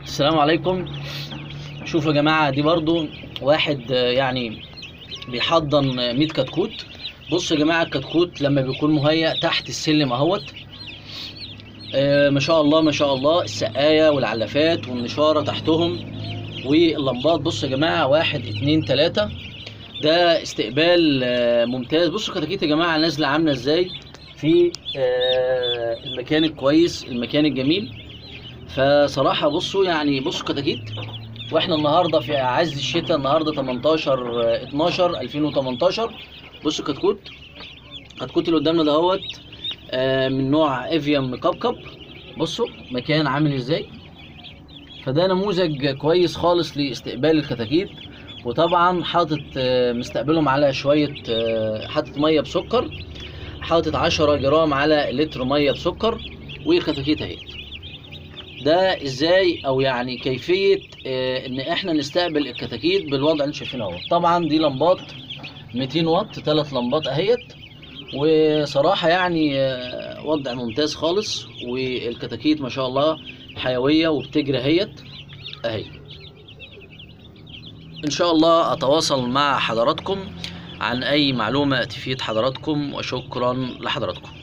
السلام عليكم شوفوا يا جماعة دي برضو واحد آه، يعني بيحضن آه، 100 كتكوت بصوا يا جماعة الكتكوت لما بيكون مهيأ تحت السلم اهوت آه، ما شاء الله ما شاء الله السقاية والعلافات والنشارة تحتهم واللمبات بصوا يا جماعة واحد اتنين تلاتة ده استقبال آه، ممتاز بصوا الكتاكيت يا جماعة نازلة عاملة ازاي في آه، المكان الكويس المكان الجميل فصراحة بصوا يعني بصوا كتاكيت واحنا النهارده في عز الشتاء النهارده 18 آه، 12 2018 بصوا كتكوت كتكوت اللي قدامنا دهوت آه، من نوع افيوم كبكب بصوا مكان عامل ازاي فده نموذج كويس خالص لاستقبال الكتاكيت وطبعا حاطط آه، مستقبلهم على شويه آه، حاطط ميه بسكر حاطط 10 جرام على لتر ميه بسكر والكتاكيت اهي ده ازاي او يعني كيفيه آه، ان احنا نستقبل الكتاكيت بالوضع اللي انتم شايفينه اهو طبعا دي لمبات 200 واط ثلاث لمبات اهيت وصراحه يعني آه، وضع ممتاز خالص والكتاكيت ما شاء الله حيويه وبتجري اهيت اهي ان شاء الله اتواصل مع حضراتكم عن اي معلومه تفيد حضراتكم وشكرا لحضراتكم